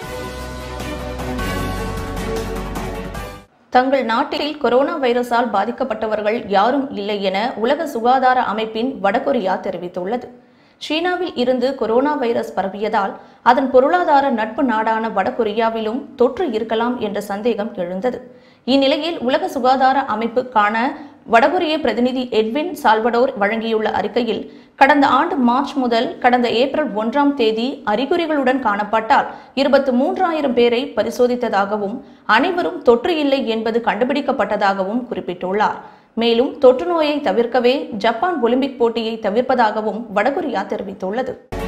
தங்கள் நாட்டில் கொரோனா வைரஸால் பாதிக்கப்பட்டவர்கள் யாரும் இல்லை என உலக சுகாதார அமைப்பின் வடகொரியா தெரிவித்துள்ளது சீனாவில் இருந்து கொரோனா வைரஸ் பரவியதால் அதன் பொருளாதார நட்பு நாடான வடகொரியாவிலும் தொற்று இருக்கலாம் என்ற சந்தேகம் எழுந்தது இந்நிலையில் உலக சுகாதார அமைப்புக்கான வடகொரிய பிரதிநிதி எட்வின் சால்வடோர் வழங்கியுள்ள அறிக்கையில் கடந்த ஆண்டு மார்ச் முதல் கடந்த ஏப்ரல் ஒன்றாம் தேதி அறிகுறிகளுடன் காணப்பட்டால் இருபத்து மூன்றாயிரம் பேரை பரிசோதித்ததாகவும் அனைவரும் தொற்று இல்லை என்பது கண்டுபிடிக்கப்பட்டதாகவும் குறிப்பிட்டுள்ளார் மேலும் தொற்று நோயை தவிர்க்கவே ஜப்பான் ஒலிம்பிக் போட்டியை தவிர்ப்பதாகவும் வடகொரியா தெரிவித்துள்ளது